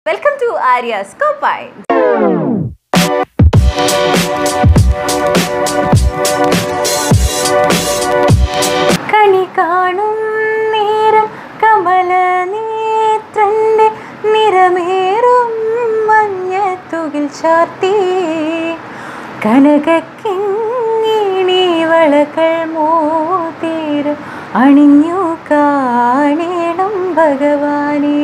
Welcome to Arya സ്കോപ്പായി കണി കാണും നേരം കമല നേത്രന്റെ നിറമേറും മഞ്ഞത്തുകിൽ ചാർത്തി കനകക്കിങ്ങിണി വളകൾ മോതിരം അണിഞ്ഞു കാണണം ഭഗവാനേ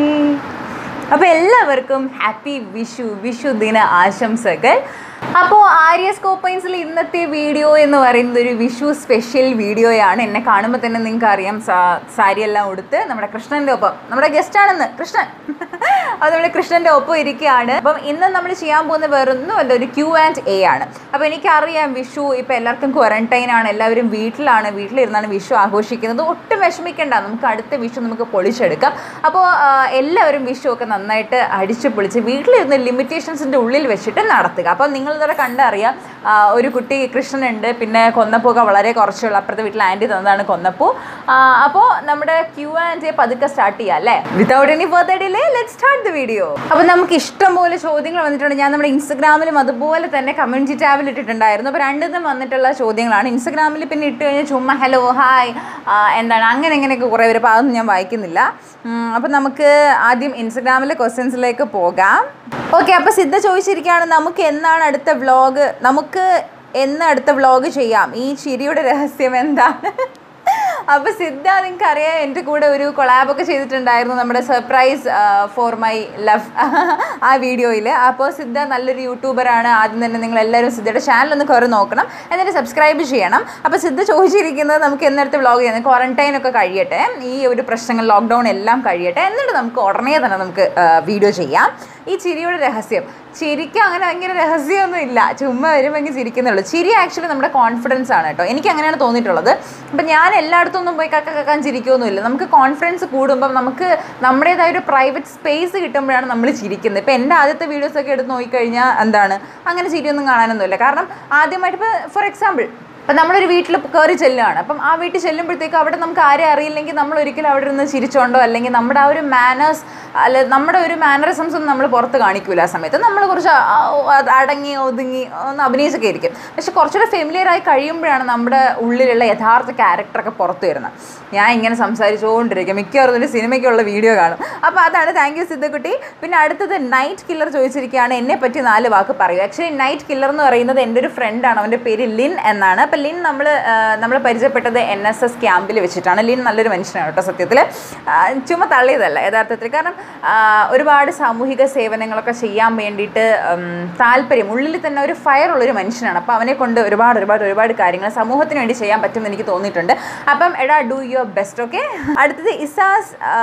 അപ്പോൾ എല്ലാവർക്കും ഹാപ്പി വിഷു വിഷു ദിന ആശംസകൾ അപ്പോൾ ആര്യ സ്കോപ്പൈൻസിൽ ഇന്നത്തെ വീഡിയോ എന്ന് പറയുന്നത് ഒരു വിഷു സ്പെഷ്യൽ വീഡിയോയാണ് എന്നെ കാണുമ്പോൾ തന്നെ നിങ്ങൾക്ക് അറിയാം സാ- സാരി എല്ലാം ഉടുത്ത് നമ്മുടെ കൃഷ്ണൻ്റെ ഒപ്പം നമ്മുടെ ഗസ്റ്റ് ആണെന്ന് കൃഷ്ണൻ അത് നമ്മുടെ കൃഷ്ണൻ്റെ ഒപ്പം ഇരിക്കുകയാണ് അപ്പം ഇന്ന് നമ്മൾ ചെയ്യാൻ പോകുന്ന വേറൊന്നും അല്ല ഒരു ക്യൂ ആൻഡ് എ ആണ് അപ്പോൾ എനിക്കറിയാം വിഷു ഇപ്പോൾ എല്ലാവർക്കും ക്വാറന്റൈൻ ആണ് എല്ലാവരും വീട്ടിലാണ് വീട്ടിലിരുന്നാണ് വിഷു ആഘോഷിക്കുന്നത് ഒട്ടും വിഷമിക്കേണ്ട നമുക്ക് അടുത്ത വിഷു നമുക്ക് പൊളിച്ചെടുക്കാം അപ്പോൾ ആ, എല്ലാവരും വിഷു ഒക്കെ നന്നായിട്ട് അടിച്ചു പൊളിച്ച് വീട്ടിലിരുന്ന് ലിമിറ്റേഷൻസിൻ്റെ ഉള്ളിൽ വെച്ചിട്ട് നടത്തുക അപ്പോൾ നിങ്ങൾ ഇതുവരെ കണ്ടറിയാം ആ, ഒരു കുട്ടി കൃഷ്ണനുണ്ട് പിന്നെ കൊന്നപ്പൂക്കെ വളരെ കുറച്ചുള്ള അപ്പുറത്തെ വീട്ടിൽ ആൻറ്റി തന്നതാണ് കൊന്നപ്പൂ അപ്പോൾ നമ്മുടെ ക്യൂ ആൻഡ് എ പതുക്കെ സ്റ്റാർട്ട് ചെയ്യാം അല്ലേ without any further delay let start the video അപ്പോൾ നമുക്ക് ഇഷ്ടം പോലെ ചോദ്യങ്ങൾ വന്നിട്ടുണ്ട് ഞാൻ നമ്മുടെ ഇൻസ്റ്റഗ്രാമിലും അതുപോലെ തന്നെ കമ്മ്യൂണിറ്റി ടാബിൽ ഇട്ടിട്ടുണ്ടായിരുന്നു അപ്പോൾ രണ്ടിതും വന്നിട്ടുള്ള ചോദ്യങ്ങളാണ് ഇൻസ്റ്റഗ്രാമിൽ പിന്നെ ഇട്ട് കഴിഞ്ഞാൽ ചുമ്മാ ഹലോ ഹായ് എന്താണ് അങ്ങനെ ഇങ്ങനെയൊക്കെ കുറേ പേര് അപ്പോൾ അതൊന്നും ഞാൻ വായിക്കുന്നില്ല അപ്പോൾ നമുക്ക് ആദ്യം ഇൻസ്റ്റഗ്രാമിലെ ക്വസ്റ്റ്യൻസിലേക്ക് പോകാം ഓക്കെ അപ്പോൾ സിദ്ധ ചോദിച്ചിരിക്കുകയാണ് നമുക്ക് എന്നാണ് അടുത്ത വ്ളോഗ് നമുക്ക് എന്ന് അടുത്ത വ്ളോഗ് ചെയ്യാം ഈ ചിരിയുടെ രഹസ്യം എന്താണ് അപ്പോൾ സിദ്ധ നിങ്ങൾക്ക് അറിയാം എൻ്റെ കൂടെ ഒരു കൊളാബൊക്കെ ചെയ്തിട്ടുണ്ടായിരുന്നു നമ്മുടെ സർപ്രൈസ് ഫോർ മൈ ലവ് ആ വീഡിയോയിൽ അപ്പോൾ സിദ്ധ നല്ലൊരു യൂട്യൂബറാണ് ആദ്യം തന്നെ നിങ്ങൾ എല്ലാവരും സിദ്ധയുടെ ചാനൽ ഒന്ന് കയറി നോക്കണം എന്നിട്ട് സബ്സ്ക്രൈബ് ചെയ്യണം അപ്പോൾ സിദ്ധ ചോദിച്ചിരിക്കുന്നത് നമുക്ക് എന്നടുത്ത് വ്ളോഗ് ചെയ്യുന്നത് ക്വാറന്റൈൻ ഒക്കെ കഴിയട്ടെ ഈ ഒരു പ്രശ്നങ്ങൾ ലോക്ക്ഡൗൺ എല്ലാം കഴിയട്ടെ എന്നിട്ട് നമുക്ക് ഉടനെ തന്നെ നമുക്ക് വീഡിയോ ചെയ്യാം ഈ ചിരിയുടെ രഹസ്യം ചിരിക്ക് അങ്ങനെ ഭയങ്കര രഹസ്യമൊന്നും ഇല്ല ചുമ്മാ വരുമ്പോൾ ചിരിക്കുന്നുള്ളൂ ചിരി ആക്ച്വലി നമ്മുടെ കോൺഫിഡൻസ് ആണ് കേട്ടോ എനിക്ക് അങ്ങനെയാണ് തോന്നിയിട്ടുള്ളത് അപ്പം ഞാൻ എല്ലായിടത്തും ഒന്നും പോയി കക്ക കക്കാൻ ചിരിക്കുകയൊന്നുമില്ല നമുക്ക് കോൺഫിഡൻസ് കൂടുമ്പം നമുക്ക് നമ്മുടേതായ ഒരു പ്രൈവറ്റ് സ്പേസ് കിട്ടുമ്പോഴാണ് നമ്മൾ ചിരിക്കുന്നത് ഇപ്പം എൻ്റെ ആദ്യത്തെ വീഡിയോസൊക്കെ എടുത്ത് നോക്കിക്കഴിഞ്ഞാൽ എന്താണ് അങ്ങനെ ചിരിയൊന്നും കാണാനൊന്നുമില്ല കാരണം ആദ്യമായിട്ട് ഇപ്പോൾ ഫോർ എക്സാമ്പിൾ അപ്പം നമ്മളൊരു വീട്ടിൽ കയറി ചെല്ലുകയാണ് അപ്പം ആ വീട്ടിൽ ചെല്ലുമ്പോഴത്തേക്ക് അവിടെ നമുക്ക് ആരെ അറിയില്ലെങ്കിൽ നമ്മൾ ഒരിക്കലും അവിടെ ഇരുന്ന് ചിരിച്ചോണ്ടോ അല്ലെങ്കിൽ നമ്മുടെ ആ ഒരു മാനേഴ്സ് അല്ല നമ്മുടെ ഒരു മാനറിസംസ് ഒന്നും നമ്മൾ പുറത്ത് കാണിക്കൂല ആ സമയത്ത് നമ്മൾ കുറച്ച് ആ, ഓ, അത് അടങ്ങി ഒതുങ്ങി ഒന്ന് അഭിനയിച്ചൊക്കെ ഇരിക്കും പക്ഷെ കുറച്ചുകൂടെ ഫെമിലിയർ ആയി കഴിയുമ്പോഴാണ് നമ്മുടെ ഉള്ളിലുള്ള യഥാർത്ഥ ക്യാരക്ടറൊക്കെ പുറത്ത് വരുന്നത് ഞാൻ ഇങ്ങനെ സംസാരിച്ചുകൊണ്ടിരിക്കും മിക്കവാറും ഒരു സിനിമയ്ക്കുള്ള വീഡിയോ കാണും അപ്പോൾ അതാണ് താങ്ക് യു സിദ്ധക്കുട്ടി പിന്നെ അടുത്തത് നൈറ്റ് കില്ലർ ചോദിച്ചിരിക്കുകയാണ് എന്നെ പറ്റി നാല് വാക്ക് പറയൂ ആക്ച്വലി നൈറ്റ് കില്ലർ എന്ന് പറയുന്നത് എൻ്റെ ഒരു ഫ്രണ്ടാണ് അവൻ്റെ പേര് ലിൻ എന്നാണ് അപ്പോൾ ലിൻ നമ്മൾ നമ്മൾ പരിചയപ്പെട്ടത് എൻ എസ് എസ് ക്യാമ്പിൽ വെച്ചിട്ടാണ് ലിൻ നല്ലൊരു മനുഷ്യനാണ് കേട്ടോ സത്യത്തിൽ ചുമ്മാ തള്ളിയതല്ല യഥാർത്ഥത്തിൽ കാരണം ആ, ഒരുപാട് സാമൂഹിക സേവനങ്ങളൊക്കെ ചെയ്യാൻ വേണ്ടിയിട്ട് ഉം, താല്പര്യം ഉള്ളിൽ തന്നെ ഒരു ഫയർ ഉള്ളൊരു മനുഷ്യനാണ് അപ്പോൾ അവനെ കൊണ്ട് ഒരുപാട് ഒരുപാട് ഒരുപാട് കാര്യങ്ങൾ സമൂഹത്തിന് വേണ്ടി ചെയ്യാൻ പറ്റുമെന്ന് എനിക്ക് തോന്നിയിട്ടുണ്ട് അപ്പം എടാ ഡു യുവർ ബെസ്റ്റ് ഓക്കെ അടുത്തത് ഇസാസ് ആ,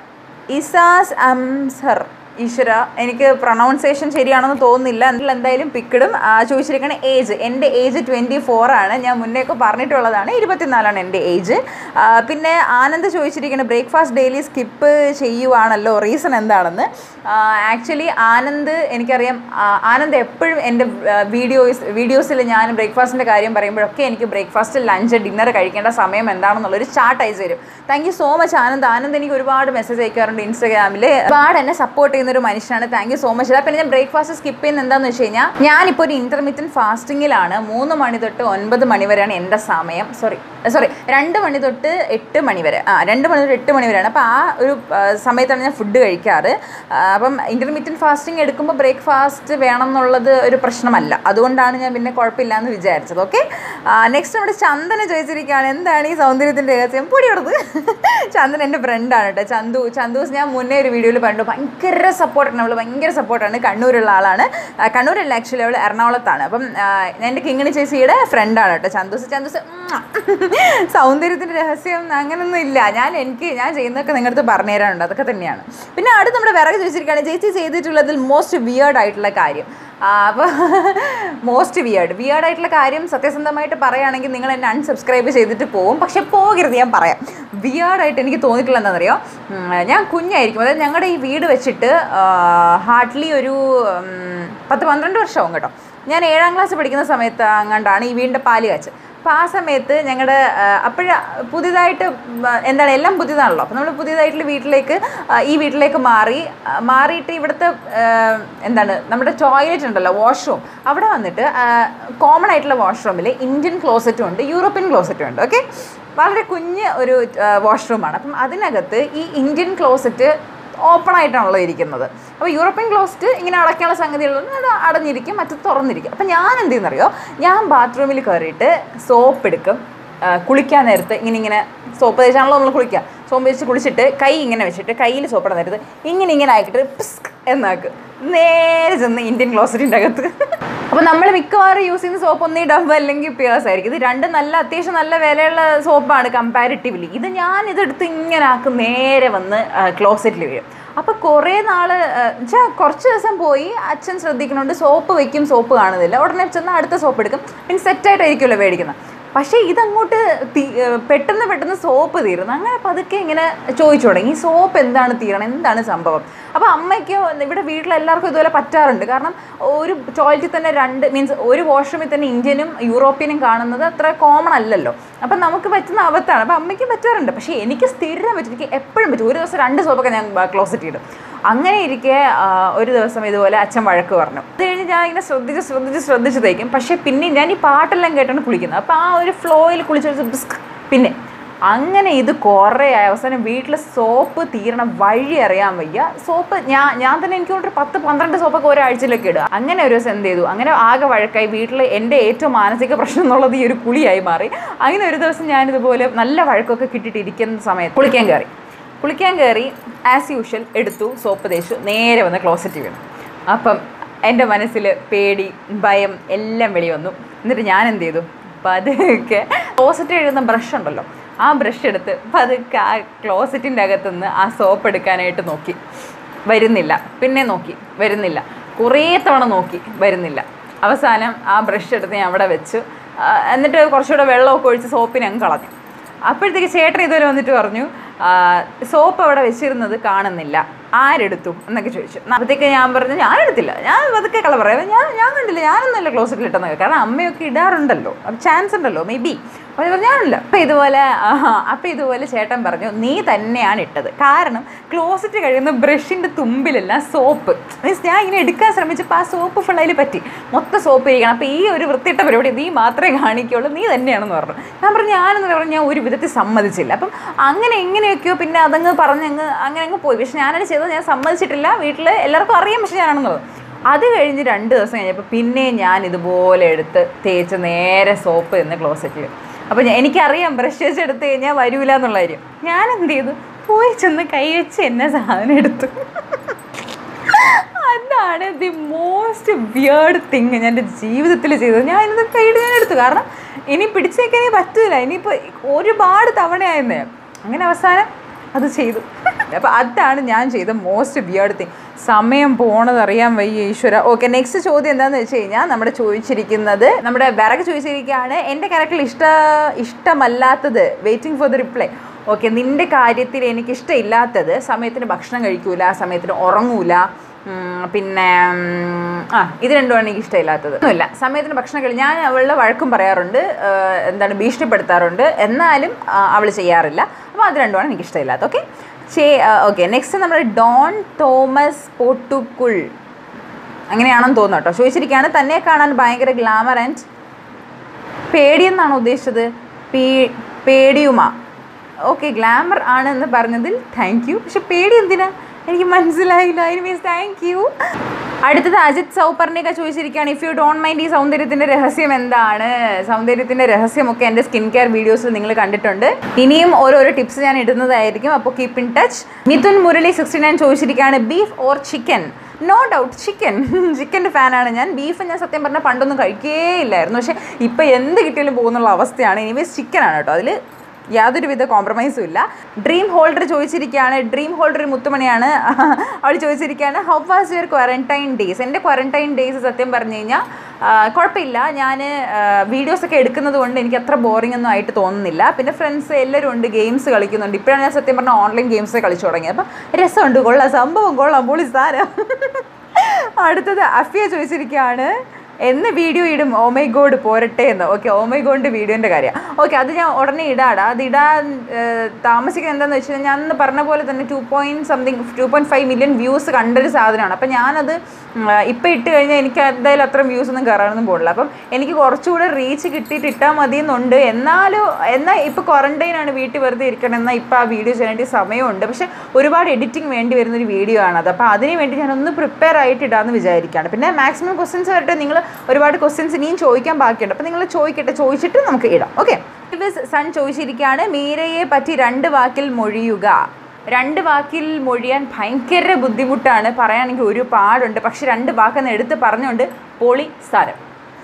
ഇസാസ് അംസർ ഈശ്വര എനിക്ക് പ്രൊണൗൺസിയേഷൻ ശരിയാണെന്ന് തോന്നുന്നില്ല എന്നിട്ട് എന്തായാലും പിക്കിടും ചോദിച്ചിരിക്കുന്ന ഏജ് എൻ്റെ ഏജ് ട്വൻറ്റി ഫോർ ആണ് ഞാൻ മുന്നേയൊക്കെ പറഞ്ഞിട്ടുള്ളതാണ് ഇരുപത്തിനാലാണ് എൻ്റെ ഏജ് പിന്നെ ആനന്ദ് ചോദിച്ചിരിക്കുന്നത് ബ്രേക്ക്ഫാസ്റ്റ് ഡെയിലി സ്കിപ്പ് ചെയ്യുവാണല്ലോ റീസൺ എന്താണെന്ന് ആക്ച്വലി ആനന്ദ് എനിക്കറിയാം ആ, ആനന്ദ് എപ്പോഴും എൻ്റെ വീഡിയോസ് വീഡിയോസിൽ ഞാൻ ബ്രേക്ക്ഫാസ്റ്റിൻ്റെ കാര്യം പറയുമ്പോഴൊക്കെ എനിക്ക് ബ്രേക്ക്ഫാസ്റ്റ് ലഞ്ച് ഡിന്നർ കഴിക്കേണ്ട സമയം എന്താണെന്നുള്ളൊരു ചാർട്ട് അയച്ചു തരും thank you so much Anand Anand എനിക്ക് ഒരുപാട് മെസ്സേജ് അയക്കാറുണ്ട് ഇൻസ്റ്റാഗ്രാമിൽ ഒരുപാട് എന്നെ സപ്പോർട്ട് ചെയ്യുന്ന ഒരു മനുഷ്യനാണ് താങ്ക് യു സോ മച്ച് പിന്നെ ഞാൻ ബ്രേക്ക്ഫാസ്റ്റ് സ്കിപ്പ് ചെയ്യുന്നത് എന്താണെന്ന് വെച്ച് കഴിഞ്ഞാൽ ഞാനിപ്പോൾ ഒരു ഇൻ്റർമീഡിയറ്റ് ഫാസ്റ്റിങ്ങിലാണ് മൂന്ന് മണി തൊട്ട് ഒൻപത് മണി വരെയാണ് എൻ്റെ സമയം സോറി സോറി രണ്ട് മണി തൊട്ട് എട്ട് മണി വരെ ആ രണ്ട് മണി തൊട്ട് എട്ട് മണി വരെയാണ് അപ്പോൾ ആ ഒരു ആ, സമയത്താണ് ഞാൻ ഫുഡ് കഴിക്കാറ് ആ, അപ്പം ഇൻ്റർമീഡിയറ്റ് ഫാസ്റ്റിംഗ് എടുക്കുമ്പോൾ ബ്രേക്ക്ഫാസ്റ്റ് വേണം എന്നുള്ളത് ഒരു പ്രശ്നമല്ല അതുകൊണ്ടാണ് ഞാൻ പിന്നെ കുഴപ്പമില്ല എന്ന് വിചാരിച്ചത് ഓക്കെ നെക്സ്റ്റ് നമ്മുടെ ചന്ദന ചോദിച്ചിരിക്കുകയാണ് എന്താണ് ഈ സൗന്ദര്യത്തിൻ്റെ രഹസ്യം പൊടിയെടുത്ത് ചന്ദൻ എൻ്റെ ഫ്രണ്ടാണ് കേട്ടോ ചന്തു ചന്ദൂസ് ഞാൻ മുന്നേ ഒരു വീഡിയോയിൽ കണ്ടു ഭയങ്കര സപ്പോർട്ടാണ് അവൾ ഭയങ്കര സപ്പോർട്ടാണ് കണ്ണൂരുള്ള ആളാണ് ആ, കണ്ണൂരല്ല ആക്ച്വലി അവൾ എറണാകുളത്താണ് അപ്പം ആ, എൻ്റെ കിങ്ങിണി ചേച്ചിയുടെ ഫ്രണ്ടാണ് കേട്ടോ ചന്ദൂസ് ചന്ദൂസ് സൗന്ദര്യത്തിൻ്റെ രഹസ്യം അങ്ങനൊന്നും ഇല്ല ഞാൻ എനിക്ക് ഞാൻ ചെയ്യുന്നതൊക്കെ നിങ്ങളുടെ പറഞ്ഞു തരാനുണ്ട് അതൊക്കെ തന്നെയാണ് പിന്നെ അടുത്ത് നമ്മുടെ വിറക് ചോദിച്ചിരിക്കുകയാണ് ചേച്ചി ചെയ്തിട്ടുള്ളതിൽ മോസ്റ്റ് വിയേർഡ് ആയിട്ടുള്ള കാര്യം അപ്പോൾ മോസ്റ്റ് വിയേർഡ് വിയേർഡ് ആയിട്ടുള്ള കാര്യം സത്യസന്ധമായിട്ട് പറയുകയാണെങ്കിൽ നിങ്ങൾ എന്നെ അൺസബ്സ്ക്രൈബ് ചെയ്തിട്ട് പോകും പക്ഷെ പോകരുത് ഞാൻ പറയാം വിയേർഡായിട്ട് എനിക്ക് തോന്നിയിട്ടുള്ള എന്താണെന്നറിയോ ഉം, ഞാൻ കുഞ്ഞായിരിക്കും അതായത് ഞങ്ങളുടെ ഈ വീട് വെച്ചിട്ട് ഹാർഡ്ലി ഒരു ഉം, പത്ത് പന്ത്രണ്ട് വർഷമാവും കേട്ടോ ഞാൻ ഏഴാം ക്ലാസ് പഠിക്കുന്ന സമയത്ത് അങ്ങാണ്ടാണ് ഈ വീടിൻ്റെ പാല് കാച്ച് അപ്പോൾ ആ സമയത്ത് ഞങ്ങളുടെ അപ്പോഴ പുതിയതായിട്ട് ഉം, എന്താണ് എല്ലാം പുതിയതാണല്ലോ അപ്പോൾ നമ്മൾ പുതിയതായിട്ടുള്ള വീട്ടിലേക്ക് ആ, ഈ വീട്ടിലേക്ക് മാറി ആ, മാറിയിട്ട് ഇവിടുത്തെ ആ, എന്താണ് നമ്മുടെ ടോയ്ലറ്റ് ഉണ്ടല്ലോ വാഷ്റൂം അവിടെ വന്നിട്ട് കോമൺ ആയിട്ടുള്ള വാഷ്റൂമിൽ ഇന്ത്യൻ ക്ലോസറ്റും ഉണ്ട് യൂറോപ്യൻ ക്ലോസറ്റും ഉണ്ട് ഓക്കെ വളരെ കുഞ്ഞ് ഒരു വാഷ്റൂമാണ് അപ്പം അതിനകത്ത് ഈ ഇന്ത്യൻ ക്ലോസറ്റ് ഓപ്പൺ ആയിട്ടാണല്ലോ ഇരിക്കുന്നത് അപ്പോൾ യൂറോപ്യൻ ക്ലോസ്റ്റ് ഇങ്ങനെ അടയ്ക്കാനുള്ള സംഗതികളുണ്ട് അത് അടഞ്ഞിരിക്കും മറ്റു തുറന്നിരിക്കും അപ്പം ഞാൻ എന്ത് ചെയ്യുന്നറിയോ ഞാൻ ബാത്റൂമിൽ കയറിയിട്ട് സോപ്പ് എടുക്കും ആ, കുളിക്കാൻ നേരത്ത് ഇങ്ങനെ ഇങ്ങനെ സോപ്പ് തേച്ചാണല്ലോ നമ്മൾ കുളിക്കുക സോപ്പ് തേച്ച് കുളിച്ചിട്ട് കൈ ഇങ്ങനെ വെച്ചിട്ട് കയ്യിൽ സോപ്പിടാൻ നേരത്ത് ഇങ്ങനെ ഇങ്ങനെ ആക്കിയിട്ട് പിസ്ക് എന്നാക്ക് നേരെ ചെന്ന് ഇന്ത്യൻ ക്ലോസറ്റിൻ്റെ അകത്ത് അപ്പോൾ നമ്മൾ മിക്കവാറും യൂസ് ചെയ്യുന്ന സോപ്പ് ഒന്നീ ഡബ് അല്ലെങ്കിൽ പിയേഴ്സ് ആയിരിക്കും ഇത് രണ്ട് നല്ല അത്യാവശ്യം നല്ല വിലയുള്ള സോപ്പാണ് കമ്പാരിറ്റീവ്ലി ഇത് ഞാൻ ഇതെടുത്ത് ഇങ്ങനെ ആക്കും നേരെ വന്ന് ക്ലോസറ്റിൽ വീഴും അപ്പോൾ കുറേ നാൾ വെച്ചാൽ കുറച്ച് ദിവസം പോയി അച്ഛൻ ശ്രദ്ധിക്കുന്നുണ്ട് സോപ്പ് വെക്കും സോപ്പ് കാണുന്നില്ല ഉടനെ ചെന്ന് അടുത്ത സോപ്പ് എടുക്കും പിന്നെ സെറ്റായിട്ടായിരിക്കുമല്ലോ മേടിക്കുന്നത് പക്ഷേ ഇതങ്ങോട്ട് തീ ഏഹ് പെട്ടെന്ന് പെട്ടെന്ന് സോപ്പ് തീരുന്നു അങ്ങനെ പതുക്കെ ഇങ്ങനെ ചോദിച്ചു തുടങ്ങി ഈ സോപ്പ് എന്താണ് തീരണം എന്താണ് സംഭവം അപ്പോൾ അമ്മയ്ക്കോ ഇവിടെ വീട്ടിലെല്ലാവർക്കും ഇതുപോലെ പറ്റാറുണ്ട് കാരണം ഒരു ടോയ്ലറ്റിൽ തന്നെ രണ്ട് മീൻസ് ഒരു വാഷ്റൂമിൽ തന്നെ ഇന്ത്യനും യൂറോപ്യനും കാണുന്നത് അത്ര കോമൺ അല്ലല്ലോ അപ്പം നമുക്ക് പറ്റുന്ന അബദ്ധമാണ് അപ്പോൾ അമ്മയ്ക്ക് പറ്റാറുണ്ട് പക്ഷേ എനിക്ക് സ്ഥിരം പറ്റും എനിക്ക് എപ്പോഴും പറ്റും ഒരു ദിവസം രണ്ട് സോപ്പൊക്കെ ഞാൻ ക്ലോസറ്റ് ഇടും അങ്ങനെ ഇരിക്കെ ആ, ഒരു ദിവസം ഇതുപോലെ അച്ഛൻ വഴക്ക് പറഞ്ഞു അത് കഴിഞ്ഞ് ഞാൻ ഇങ്ങനെ ശ്രദ്ധിച്ച് ശ്രദ്ധിച്ച് ശ്രദ്ധിച്ച് തേക്കും പക്ഷേ പിന്നെ ഞാൻ ഈ പാട്ടെല്ലാം കേട്ടാണ് കുളിക്കുന്നത് അപ്പോൾ ആ ഒരു ഫ്ലോയിൽ കുളിച്ച് കുളിച്ച് ബിസ്ക് പിന്നെ അങ്ങനെ ഇത് കുറേ ആയി അവസാനം വീട്ടിൽ സോപ്പ് തീരണം വഴി അറിയാൻ വയ്യ സോപ്പ് ഞാൻ ഞാൻ തന്നെ എനിക്ക് തോന്നുന്നു ഒരു പത്ത് പന്ത്രണ്ട് സോപ്പൊക്കെ ഒരാഴ്ചയിലൊക്കെ ഇടുക അങ്ങനെ ഒരു ദിവസം എന്ത് ചെയ്തു അങ്ങനെ ആകെ വഴക്കായി വീട്ടിൽ എൻ്റെ ഏറ്റവും മാനസിക പ്രശ്നം എന്നുള്ളത് ഈ ഒരു കുളിയായി മാറി അങ്ങനെ ഒരു ദിവസം ഞാനിതുപോലെ നല്ല വഴക്കൊക്കെ കിട്ടിയിട്ടിരിക്കുന്ന സമയത്ത് കുളിക്കാൻ കയറി കുളിക്കാൻ കയറി ആസ് യൂഷ്വൽ എടുത്തു സോപ്പ് തേച്ചു നേരെ വന്ന് ക്ലോസറ്റ് വീണു അപ്പം എൻ്റെ മനസ്സിൽ പേടി ഭയം എല്ലാം വെളി വന്നു എന്നിട്ട് ഞാൻ എന്ത് ചെയ്തു പതുക്കെ ക്ലോസറ്റ് എഴുതുന്ന ബ്രഷ് ഉണ്ടല്ലോ ആ ബ്രഷ് എടുത്ത് പതുക്കെ ആ ക്ലോസറ്റിൻ്റെ അകത്തുനിന്ന് ആ സോപ്പ് എടുക്കാനായിട്ട് നോക്കി വരുന്നില്ല പിന്നെ നോക്കി വരുന്നില്ല കുറേ തവണ നോക്കി വരുന്നില്ല അവസാനം ആ ബ്രഷ് എടുത്ത് ഞാൻ അവിടെ വെച്ചു ആ, എന്നിട്ട് കുറച്ചുകൂടെ വെള്ളമൊക്കെ ഒഴിച്ച് സോപ്പിനെ അങ്ങ് കളഞ്ഞു അപ്പോഴത്തേക്ക് ചേട്ടൻ ഇതുവരെ വന്നിട്ട് പറഞ്ഞു സോപ്പ് അവിടെ വെച്ചിരുന്നത് കാണുന്നില്ല ആരെടുത്തു എന്നൊക്കെ ചോദിച്ചു അപ്പോഴത്തേക്ക് ഞാൻ പറഞ്ഞു ഞാൻ എടുത്തില്ല ഞാൻ അതൊക്കെ കള പറയാം ഞാൻ ഞാൻ കണ്ടില്ല ഞാനൊന്നുമല്ല ക്ലോസറ്റിൽ ഇട്ടെന്നൊക്കെ കാരണം അമ്മയൊക്കെ ഇടാറുണ്ടല്ലോ ചാൻസ് ഉണ്ടല്ലോ മേ ബി അപ്പോൾ പറഞ്ഞു ഞാനില്ല അപ്പം ഇതുപോലെ അപ്പം ഇതുപോലെ ചേട്ടൻ പറഞ്ഞു നീ തന്നെയാണ് ഇട്ടത് കാരണം ക്ലോസറ്റ് കഴിയുന്ന ബ്രഷിൻ്റെ തുമ്പിലെല്ലാം സോപ്പ് മീൻസ് ഞാൻ ഇങ്ങനെ എടുക്കാൻ ശ്രമിച്ചപ്പോൾ ആ സോപ്പ് ഫുൾ അതിൽ പറ്റി മൊത്തം സോപ്പ് ഇരിക്കണം അപ്പോൾ ഈ ഒരു വൃത്തിയിട്ട പരിപാടി നീ മാത്രമേ കാണിക്കുള്ളൂ നീ തന്നെയാണെന്ന് പറഞ്ഞു ഞാൻ പറഞ്ഞു ഞാനെന്ന് പറഞ്ഞു ഞാൻ ഒരു വിധത്തിൽ സമ്മതിച്ചില്ല അപ്പം അങ്ങനെ എങ്ങനെയൊക്കെയോ പിന്നെ അതങ്ങ് പറഞ്ഞങ്ങ് അങ്ങനെ അങ്ങ് പോയി പക്ഷെ ഞാനത് ചെയ്തത് ഞാൻ സമ്മതിച്ചിട്ടില്ല വീട്ടിൽ എല്ലാവർക്കും അറിയാം പക്ഷെ ഞാനാണെന്നുള്ളത് അത് കഴിഞ്ഞ് രണ്ട് ദിവസം കഴിഞ്ഞപ്പോൾ പിന്നെ ഞാൻ ഇതുപോലെ എടുത്ത് തേച്ച് നേരെ സോപ്പ് എന്ന് ക്ലോസറ്റിൽ അപ്പോൾ ഞാൻ എനിക്കറിയാം ബ്രഷ് വെച്ച് എടുത്ത് കഴിഞ്ഞാൽ വരൂല എന്നുള്ള കാര്യം ഞാൻ എന്ത് ചെയ്തു പോയി ചെന്ന് കൈ വെച്ച് എന്നെ സാധനം എടുത്തു അതാണ് ദി മോസ്റ്റ് വിയേർഡ് തിങ് ഞാൻ എൻ്റെ ജീവിതത്തിൽ ചെയ്തത് ഞാൻ ഇന്ന് കൈയിട്ട് ഞാൻ എടുത്തു കാരണം ഇനി പിടിച്ചേക്കാനേ പറ്റൂല ഇനിയിപ്പോൾ ഒരുപാട് തവണയായിരുന്നേ അങ്ങനെ അവസാനം അത് ചെയ്തു അപ്പോൾ അതാണ് ഞാൻ ചെയ്ത മോസ്റ്റ് വിയേർഡ് തിങ് സമയം പോണത് അറിയാൻ വയ്യ ഈശ്വര ഓക്കെ നെക്സ്റ്റ് ചോദ്യം എന്താണെന്ന് വെച്ച് കഴിഞ്ഞാൽ നമ്മുടെ ചോദിച്ചിരിക്കുന്നത് നമ്മുടെ വിറക് ചോദിച്ചിരിക്കുകയാണ് എൻ്റെ ക്യാരക്ടറിൽ ഇഷ്ട ഇഷ്ടമല്ലാത്തത് waiting for the reply okay നിൻ്റെ കാര്യത്തിൽ എനിക്ക് ഇഷ്ടമില്ലാത്തത് സമയത്തിന് ഭക്ഷണം കഴിക്കൂല സമയത്തിന് ഉറങ്ങൂല ഉം, പിന്നെ ഉം, ആ ഇത് രണ്ടുമാണ് എനിക്ക് ഇഷ്ടമില്ലാത്തത് ഒന്നുമില്ല സമയത്തിന് ഭക്ഷണം കഴി ഞാൻ അവളുടെ വഴക്കും പറയാറുണ്ട് ആ, എന്താണ് ഭീഷണിപ്പെടുത്താറുണ്ട് എന്നാലും അവൾ ചെയ്യാറില്ല അപ്പോൾ അത് രണ്ടുമാണ് എനിക്ക് ഇഷ്ടമില്ലാത്തത് ഓക്കെ ചേ ഓക്കെ നെക്സ്റ്റ് നമ്മൾ ഡോൺ തോമസ് പോട്ടുക്കുൾ അങ്ങനെയാണെന്ന് തോന്നുന്നു കേട്ടോ ചോദിച്ചിരിക്കുകയാണ് തന്നെ കാണാൻ ഭയങ്കര ഗ്ലാമർ ആൻഡ് പേടിയെന്നാണോ ഉദ്ദേശിച്ചത് പേ പേടിയുമാ ഓക്കെ ഗ്ലാമർ ആണ് എന്ന് പറഞ്ഞതിൽ താങ്ക് യു പക്ഷെ പേടി എന്തിനാ എനിക്ക് മനസ്സിലായില്ല അതിന് മീൻസ് താങ്ക് യു അടുത്തത് അജിത് സൗപർണിക ചോദിച്ചിരിക്കുകയാണ് ഇഫ് യു ഡോണ്ട് മൈൻഡ് ഈ സൗന്ദര്യത്തിൻ്റെ രഹസ്യം എന്താണ് സൗന്ദര്യത്തിൻ്റെ രഹസ്യമൊക്കെ എൻ്റെ സ്കിൻ കെയർ വീഡിയോസിൽ നിങ്ങൾ കണ്ടിട്ടുണ്ട് ഇനിയും ഓരോരോ ടിപ്സ് ഞാൻ ഇടുന്നതായിരിക്കും അപ്പോൾ keep in touch Mithun Murali sixty nine ചോദിച്ചിരിക്കുകയാണ് beef or chicken no doubt chicken ചിക്കൻ്റെ ഫാനാണ് ഞാൻ ബീഫ് ഞാൻ സത്യം പറഞ്ഞാൽ പണ്ടൊന്നും കഴിക്കേ ഇല്ലായിരുന്നു പക്ഷേ ഇപ്പോൾ എന്ത് കിട്ടിയാലും പോകുന്നുള്ള അവസ്ഥയാണ് എനിവേസ് ചിക്കനാണ് കേട്ടോ അതിൽ യാതൊരുവിധ കോംപ്രമൈസും ഇല്ല ഡ്രീം ഹോൾഡർ ചോദിച്ചിരിക്കുകയാണ് ഡ്രീം ഹോൾഡർ ഒരു മുത്തുമണിയാണ് അവൾ ചോദിച്ചിരിക്കുകയാണ് how was your quarantine days എൻ്റെ ക്വാറന്റൈൻ ഡേയ്സ് സത്യം പറഞ്ഞു കഴിഞ്ഞാൽ കുഴപ്പമില്ല ഞാൻ വീഡിയോസൊക്കെ എടുക്കുന്നത് കൊണ്ട് എനിക്ക് അത്ര ബോറിംഗ് ഒന്നും ആയിട്ട് തോന്നുന്നില്ല പിന്നെ ഫ്രണ്ട്സ് എല്ലാവരും ഉണ്ട് ഗെയിംസ് കളിക്കുന്നുണ്ട് ഇപ്പോഴാണ് ഞാൻ സത്യം പറഞ്ഞാൽ ഓൺലൈൻ ഗെയിംസ് കളിച്ചു തുടങ്ങിയത് അപ്പം രസമുണ്ട് കൊള്ളാം സംഭവം കൊള്ളാം പൊളി സാരം അടുത്തത് അഫിയ ചോദിച്ചിരിക്കുകയാണ് എന്ന് വീഡിയോ ഇടും ഓമൈ ഗോഡ് പോരട്ടെ എന്ന് ഓക്കെ ഓമൈ ഗോഡിൻ്റെ വീഡിയോൻ്റെ കാര്യം ഓക്കെ അത് ഞാൻ ഉടനെ ഇടാടാ അത് ഇടാൻ ഏഹ്, താമസിക്കുന്നത് എന്താണെന്ന് വെച്ച് കഴിഞ്ഞാൽ ഞാൻ അന്ന് പറഞ്ഞ പോലെ തന്നെ two point something two point five million views കണ്ടൊരു സാധനമാണ് അപ്പം ഞാനത് ഇപ്പം ഇട്ട് കഴിഞ്ഞാൽ എനിക്ക് എന്തായാലും അത്രയും വ്യൂസ് ഒന്നും കയറാനൊന്നും പോകില്ല അപ്പം എനിക്ക് കുറച്ചുകൂടെ റീച്ച് കിട്ടിയിട്ട് ഇട്ടാൽ മതി എന്നുണ്ട് എന്നാലും എന്നാൽ ഇപ്പോൾ ക്വാറൻറ്റൈൻ ആണ് വീട്ടിൽ വെറുതെ ഇരിക്കണം എന്നാൽ ഇപ്പോൾ ആ വീഡിയോ ചെയ്യാനായിട്ട് സമയമുണ്ട് പക്ഷേ ഒരുപാട് എഡിറ്റിംഗ് വേണ്ടി വരുന്ന ഒരു വീഡിയോ ആണത് അപ്പോൾ അതിന് വേണ്ടി ഞാൻ ഒന്ന് പ്രിപ്പയർ ആയിട്ട് ഇടാമെന്ന് വിചാരിക്കുകയാണ് പിന്നെ മാക്സിമം ക്വസ്റ്റ്യൻസ് വരട്ടെ നിങ്ങൾ ഒരുപാട് ക്വസ്റ്റ്യൻസ് ഇനിയും ചോദിക്കാൻ ബാക്കിയുണ്ട് അപ്പോൾ നിങ്ങൾ ചോദിക്കട്ടെ ചോദിച്ചിട്ട് നമുക്ക് ഇടാം ഓക്കെ സൺ ചോദിച്ചിരിക്കുകയാണ് മീരയെ പറ്റി രണ്ട് വാക്കിൽ മൊഴിയുക രണ്ട് വാക്കിൽ മൊഴിയാൻ ഭയങ്കര ബുദ്ധിമുട്ടാണ് പറയാനെങ്കിൽ ഒരുപാടുണ്ട് പക്ഷെ രണ്ട് വാക്കെന്ന് എടുത്ത് പറഞ്ഞുകൊണ്ട് പൊളി സ്ഥലം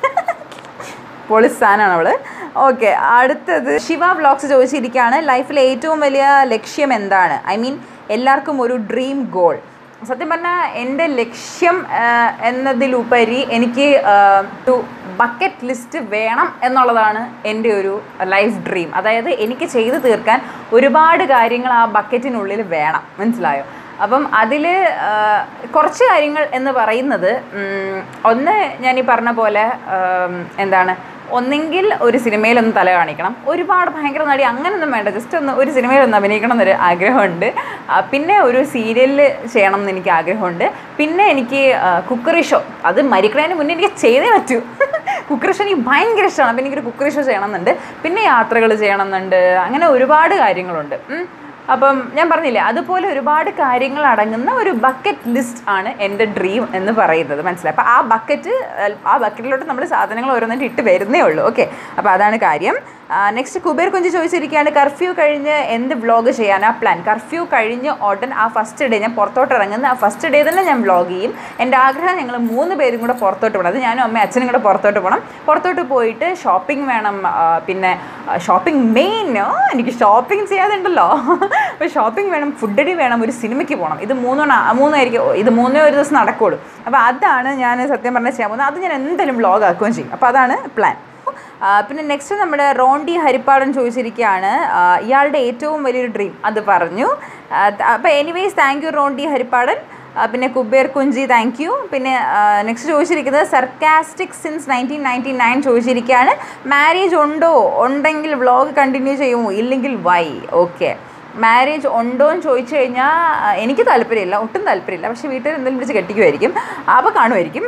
പൊളിസ്ഥാനാണ് അവള് ഓക്കെ അടുത്തത് ശിവ വ്ളോഗ്സ് ചോദിച്ചിരിക്കുകയാണ് ലൈഫിലെ ഏറ്റവും വലിയ ലക്ഷ്യം എന്താണ് ഐ മീൻ എല്ലാവർക്കും ഒരു ഡ്രീം ഗോൾ സത്യം പറഞ്ഞാൽ എൻ്റെ ലക്ഷ്യം ആ, എന്നതിലുപരി എനിക്ക് ഒരു ബക്കറ്റ് ലിസ്റ്റ് വേണം എന്നുള്ളതാണ് എൻ്റെ ഒരു ലൈഫ് ഡ്രീം അതായത് എനിക്ക് ചെയ്തു തീർക്കാൻ ഒരുപാട് കാര്യങ്ങൾ ആ ബക്കറ്റിനുള്ളിൽ വേണം മനസ്സിലായോ അപ്പം അതിൽ കുറച്ച് കാര്യങ്ങൾ എന്ന് പറയുന്നത് ഉം, ഒന്ന് ഞാൻ ഈ പറഞ്ഞ പോലെ ഉം, എന്താണ് ഒന്നെങ്കിൽ ഒരു സിനിമയിലൊന്ന് തല കാണിക്കണം ഒരുപാട് ഭയങ്കര നടി അങ്ങനെയൊന്നും വേണ്ട ജസ്റ്റ് ഒന്ന് ഒരു സിനിമയിലൊന്ന് അഭിനയിക്കണം എന്നൊരു ആഗ്രഹമുണ്ട് ആ, പിന്നെ ഒരു സീരിയലിൽ ചെയ്യണം എന്ന് എനിക്ക് ആഗ്രഹമുണ്ട് പിന്നെ എനിക്ക് കുക്കറി ഷോ അത് മരിക്കണതിന് മുന്നേ എനിക്ക് ചെയ്തേ പറ്റൂ കുക്കറി ഷോ എനിക്ക് ഭയങ്കര ഇഷ്ടമാണ് അപ്പം എനിക്കൊരു കുക്കറി ഷോ ചെയ്യണമെന്നുണ്ട് പിന്നെ യാത്രകൾ ചെയ്യണമെന്നുണ്ട് അങ്ങനെ ഒരുപാട് കാര്യങ്ങളുണ്ട് ഉം. അപ്പം ഞാൻ പറഞ്ഞില്ലേ അതുപോലെ ഒരുപാട് കാര്യങ്ങൾ അടങ്ങുന്ന ഒരു ബക്കറ്റ് ലിസ്റ്റ് ആണ് എൻ്റെ ഡ്രീം എന്ന് പറയുന്നത് മനസ്സിലായി അപ്പോൾ ആ ബക്കറ്റ് ആ ബക്കറ്റിലോട്ട് നമ്മൾ സാധനങ്ങൾ ഓരോന്നിട്ട് ഇട്ട് വരുന്നേ ഉള്ളൂ ഓക്കെ അപ്പോൾ അതാണ് കാര്യം നെക്സ്റ്റ് കുബേർ കുഞ്ച് ചോദിച്ചിരിക്കുകയാണ് കർഫ്യൂ കഴിഞ്ഞ് എന്ത് വ്ളോഗ് ചെയ്യാനാ പ്ലാൻ കർഫ്യൂ കഴിഞ്ഞ് ഉടൻ ആ ഫസ്റ്റ് ഡേ ഞാൻ പുറത്തോട്ട് ഇറങ്ങുന്ന ആ ഫസ്റ്റ് ഡേ തന്നെ ഞാൻ വ്ളോഗ് ചെയ്യും എൻ്റെ ആഗ്രഹം ഞങ്ങൾ മൂന്ന് പേരും കൂടെ പുറത്തോട്ട് പോകണം അത് ഞാനും അമ്മയും അച്ഛനും കൂടെ പുറത്തോട്ട് പോകണം പുറത്തോട്ട് പോയിട്ട് ഷോപ്പിംഗ് വേണം ആ, പിന്നെ ഷോപ്പിംഗ് മെയിൻ എനിക്ക് ഷോപ്പിംഗ് ചെയ്യാതുണ്ടല്ലോ അപ്പോൾ ഷോപ്പിംഗ് വേണം ഫുഡ് അടി വേണം ഒരു സിനിമയ്ക്ക് പോകണം ഇത് മൂന്നെണ്ണം മൂന്നായിരിക്കും ഇത് മൂന്നേ ഒരു ദിവസം നടക്കുള്ളൂ അപ്പോൾ അതാണ് ഞാൻ സത്യം പറഞ്ഞാൽ ചെയ്യാൻ പോകുന്നത് അത് ഞാൻ എന്തായാലും വ്ളോഗ് ആക്കുകയും ചെയ്യും അപ്പോൾ അതാണ് പ്ലാൻ ആ, പിന്നെ നെക്സ്റ്റ് നമ്മുടെ റോണ്ടി ഹരിപ്പാടൻ ചോദിച്ചിരിക്കുകയാണ് ആ, ഇയാളുടെ ഏറ്റവും വലിയൊരു ഡ്രീം അത് പറഞ്ഞു അപ്പോൾ anyways thank you Rondi Harippadan ആ, പിന്നെ കുബേർ കുഞ്ചി താങ്ക് യു പിന്നെ നെക്സ്റ്റ് ചോദിച്ചിരിക്കുന്നത് sarcastic since nineteen ninety nine ചോദിച്ചിരിക്കുകയാണ് മാരേജ് ഉണ്ടോ ഉണ്ടെങ്കിൽ വ്ളോഗ് കണ്ടിന്യൂ ചെയ്യുമോ ഇല്ലെങ്കിൽ വൈ ഓക്കെ മാരേജ് ഉണ്ടോ എന്ന് ചോദിച്ചു കഴിഞ്ഞാൽ എനിക്ക് താല്പര്യമില്ല ഒട്ടും താല്പര്യമില്ല പക്ഷേ വീട്ടിൽ എന്തെങ്കിലും വിളിച്ച് കെട്ടിക്കുമായിരിക്കും അപ്പോൾ കാണുമായിരിക്കും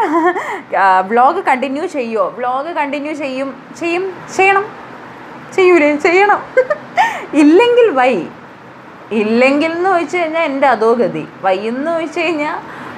വ്ളോഗ് കണ്ടിന്യൂ ചെയ്യുമോ വ്ളോഗ് കണ്ടിന്യൂ ചെയ്യും ചെയ്യും ചെയ്യണം ചെയ്യൂലേ ചെയ്യണം ഇല്ലെങ്കിൽ വൈ ഇല്ലെങ്കിൽ എന്ന് ചോദിച്ചു കഴിഞ്ഞാൽ എൻ്റെ അധോഗതി വൈ എന്ന് ചോദിച്ചു കഴിഞ്ഞാൽ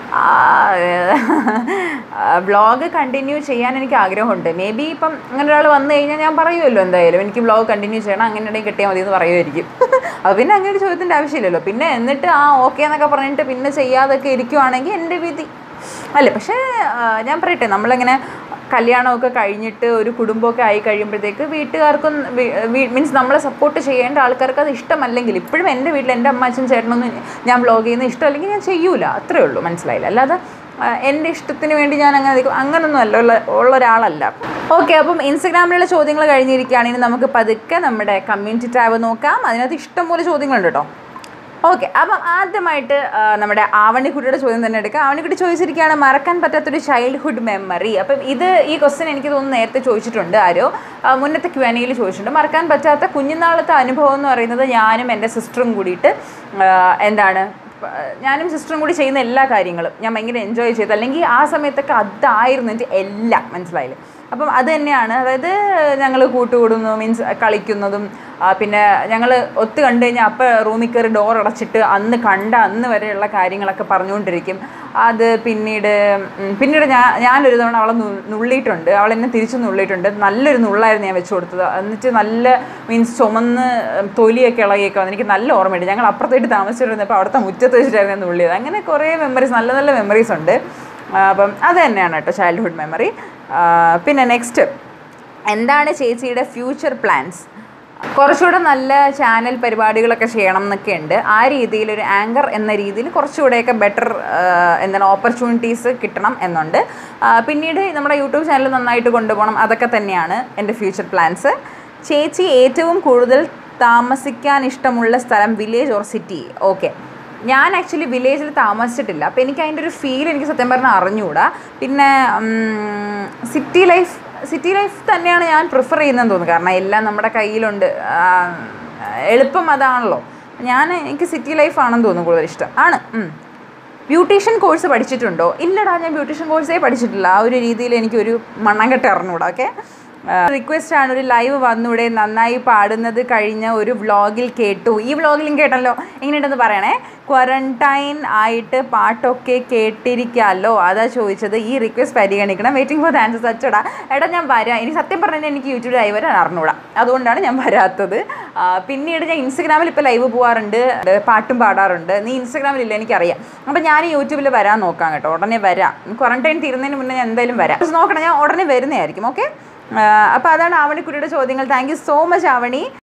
വ്ളോഗ് കണ്ടിന്യൂ ചെയ്യാൻ എനിക്ക് ആഗ്രഹമുണ്ട് മേ ബി ഇപ്പം അങ്ങനെ ഒരാൾ വന്നു കഴിഞ്ഞാൽ ഞാൻ പറയുമല്ലോ എന്തായാലും എനിക്ക് വ്ളോഗ് കണ്ടിന്യൂ ചെയ്യണം അങ്ങനെ ഇടയിൽ കിട്ടിയാൽ മതി എന്ന് പറയുമായിരിക്കും അപ്പോൾ പിന്നെ അങ്ങനെ ഒരു ചോദ്യത്തിൻ്റെ ആവശ്യമില്ലല്ലോ പിന്നെ എന്നിട്ട് ആ ഓക്കെ എന്നൊക്കെ പറഞ്ഞിട്ട് പിന്നെ ചെയ്യാതൊക്കെ ഇരിക്കുവാണെങ്കിൽ എൻ്റെ വിധി അല്ല പക്ഷേ ആ, ഞാൻ പറയട്ടെ നമ്മളിങ്ങനെ കല്യാണമൊക്കെ കഴിഞ്ഞിട്ട് ഒരു കുടുംബമൊക്കെ ആയി കഴിയുമ്പോഴത്തേക്ക് വീട്ടുകാർക്കും മീൻസ് നമ്മളെ സപ്പോർട്ട് ചെയ്യേണ്ട ആൾക്കാർക്ക് അത് ഇഷ്ടമല്ലെങ്കിൽ ഇപ്പോഴും എൻ്റെ വീട്ടിൽ എൻ്റെ അമ്മ അച്ഛൻ ചേട്ടനൊന്നും ഞാൻ വ്ളോഗ് ചെയ്യുന്ന ഇഷ്ടമല്ലെങ്കിൽ ഞാൻ ചെയ്യൂല അത്രേ ഉള്ളൂ മനസ്സിലായില്ല അല്ലാതെ ആ, എൻ്റെ ഇഷ്ടത്തിന് വേണ്ടി ഞാൻ അങ്ങനെ നിൽക്കും അങ്ങനൊന്നും അല്ല ഉള്ള ഉള്ള ഒരാളല്ല ഓക്കെ അപ്പം ഇൻസ്റ്റഗ്രാമിലുള്ള ചോദ്യങ്ങൾ കഴിഞ്ഞിരിക്കുകയാണെങ്കിൽ നമുക്ക് പതുക്കെ നമ്മുടെ കമ്മ്യൂണിറ്റി ടാബ് നോക്കാം അതിനകത്ത് ഇഷ്ടംപോലെ ചോദ്യങ്ങളുണ്ട് കേട്ടോ ഓക്കെ അപ്പം ആദ്യമായിട്ട് ആ, നമ്മുടെ ആവണിക്കുട്ടിയുടെ ചോദ്യം തന്നെ എടുക്കാം ആവണിക്കുട്ടി ചോദിച്ചിരിക്കുകയാണ് മറക്കാൻ പറ്റാത്തൊരു ചൈൽഡ്ഹുഡ് മെമ്മറി അപ്പം ഇത് ഈ ക്വസ്റ്റ്യൻ എനിക്ക് തോന്നുന്നു നേരത്തെ ചോദിച്ചിട്ടുണ്ട് ആരോ ആ, മുന്നത്തെ ക്വനയിൽ ചോദിച്ചിട്ടുണ്ട് മറക്കാൻ പറ്റാത്ത കുഞ്ഞുനാളത്തെ അനുഭവം എന്ന് പറയുന്നത് ഞാനും എൻ്റെ സിസ്റ്ററും കൂടിയിട്ട് ആ, എന്താണ് പ- ഞാനും സിസ്റ്ററും കൂടി ചെയ്യുന്ന എല്ലാ കാര്യങ്ങളും ഞാൻ ഭയങ്കര എൻജോയ് ചെയ്തു അല്ലെങ്കിൽ ആ സമയത്തൊക്കെ അതായിരുന്നു എൻ്റെ എല്ലാം മനസ്സിലായില്ലേ അപ്പം അത് തന്നെയാണ് അതായത് ഞങ്ങൾ കൂട്ടുകൂടുന്നു മീൻസ് കളിക്കുന്നതും ആ, പിന്നെ ഞങ്ങൾ ഒത്തു കണ്ടു കഴിഞ്ഞാൽ അപ്പം റൂമിൽ കയറി ഡോർ അടച്ചിട്ട് അന്ന് കണ്ട അന്ന് വരെയുള്ള കാര്യങ്ങളൊക്കെ പറഞ്ഞുകൊണ്ടിരിക്കും അത് പിന്നീട് ഉം, പിന്നീട് ഞാൻ ഞാനൊരു തവണ അവളെ നു- നുള്ളിയിട്ടുണ്ട് അവൾ എന്നെ തിരിച്ചു നുള്ളിയിട്ടുണ്ട് നല്ലൊരു നുള്ളായിരുന്നു ഞാൻ വെച്ച് കൊടുത്തത് എന്നിട്ട് നല്ല മീൻസ് ചുമന്ന് തൊലിയൊക്കെ ഇളകിയൊക്കെ വന്നു എനിക്ക് നല്ല ഓർമ്മയുണ്ട് ഞങ്ങൾ അപ്പുറത്തായിട്ട് താമസിച്ചിരുന്നപ്പോൾ അവിടുത്തെ മുറ്റത്ത് വെച്ചിട്ടായിരുന്നു ഞാൻ നുള്ളിയത് അങ്ങനെ കുറേ മെമ്മറീസ് നല്ല നല്ല മെമ്മറീസ് ഉണ്ട് ആ, അപ്പം അത് തന്നെയാണ് കേട്ടോ ചൈൽഡ്ഹുഡ് മെമ്മറി പിന്നെ നെക്സ്റ്റ് എന്താണ് ചേച്ചിയുടെ ഫ്യൂച്ചർ പ്ലാൻസ് കുറച്ചുകൂടെ നല്ല ചാനൽ പരിപാടികളൊക്കെ ചെയ്യണം എന്നൊക്കെ ഉണ്ട് ആ രീതിയിൽ ഒരു ആങ്കർ എന്ന രീതിയിൽ കുറച്ചുകൂടെയൊക്കെ ബെറ്റർ എന്താണ് ഓപ്പർച്യൂണിറ്റീസ് കിട്ടണം എന്നുണ്ട് ആ, പിന്നീട് നമ്മുടെ യൂട്യൂബ് ചാനൽ നന്നായിട്ട് കൊണ്ടുപോകണം അതൊക്കെ തന്നെയാണ് എൻ്റെ ഫ്യൂച്ചർ പ്ലാൻസ് ചേച്ചി ഏറ്റവും കൂടുതൽ താമസിക്കാൻ ഇഷ്ടമുള്ള സ്ഥലം വില്ലേജ് ഓർ സിറ്റി ഓക്കെ ഞാൻ ആക്ച്വലി വില്ലേജിൽ താമസിച്ചിട്ടില്ല അപ്പോൾ എനിക്ക് അതിൻ്റെ ഒരു ഫീൽ എനിക്ക് സത്യം പറഞ്ഞാൽ അറിഞ്ഞുകൂടാ പിന്നെ സിറ്റി ലൈഫ് സിറ്റി ലൈഫ് തന്നെയാണ് ഞാൻ പ്രിഫർ ചെയ്യുന്നതെന്ന് തോന്നുന്നു കാരണം എല്ലാം നമ്മുടെ കയ്യിലുണ്ട് ആ, എളുപ്പം അതാണല്ലോ ഞാൻ എനിക്ക് സിറ്റി ലൈഫ് ആണെന്ന് തോന്നുന്നു കൂടുതൽ ഇഷ്ടം ആണ് ഉം. ബ്യൂട്ടീഷ്യൻ കോഴ്സ് പഠിച്ചിട്ടുണ്ടോ ഇല്ലടാ ഞാൻ ബ്യൂട്ടീഷ്യൻ കോഴ്സേ പഠിച്ചിട്ടില്ല ആ ഒരു രീതിയിൽ എനിക്കൊരു മണ്ണങ്കട്ട അറിഞ്ഞൂടാ ഓക്കെ റിക്വസ്റ്റ് ആണ് ഒരു ലൈവ് വന്നൂടെ നന്നായി പാടുന്നത് കഴിഞ്ഞ ഒരു വ്ളോഗിൽ കേട്ടു ഈ വ്ളോഗിലും കേട്ടല്ലോ എങ്ങനെയുണ്ടെന്ന് പറയണേ ക്വാറന്റൈൻ ആയിട്ട് പാട്ടൊക്കെ കേട്ടിരിക്കാമല്ലോ അതാ ചോദിച്ചത് ഈ റിക്വസ്റ്റ് പരിഗണിക്കണം വെയിറ്റിംഗ് ഫോർ ദ ആൻസർ സച്ചടാ എടാ ഞാൻ വരാം ഇനി സത്യം പറഞ്ഞാൽ എനിക്ക് യൂട്യൂബ് ലൈവ് വരാൻ അറിഞ്ഞൂടാ അതുകൊണ്ടാണ് ഞാൻ വരാത്തത് ആ, പിന്നീട് ഞാൻ ഇൻസ്റ്റഗ്രാമിൽ ഇപ്പോൾ ലൈവ് പോകാറുണ്ട് പാട്ടും പാടാറുണ്ട് നീ ഇൻസ്റ്റഗ്രാമിലില്ല എനിക്കറിയാം അപ്പോൾ ഞാൻ യൂട്യൂബിൽ വരാൻ നോക്കാം കേട്ടോ ഉടനെ വരാം ക്വാറന്റൈൻ തീരുന്നതിന് മുന്നേ ഞാൻ എന്തായാലും വരാം നോക്കണം ഞാൻ ഉടനെ വരുന്നതായിരിക്കും ഓക്കെ അപ്പോൾ അതാണ് ആവണിക്കുട്ടിയുടെ ചോദ്യങ്ങൾ thank you so much Avani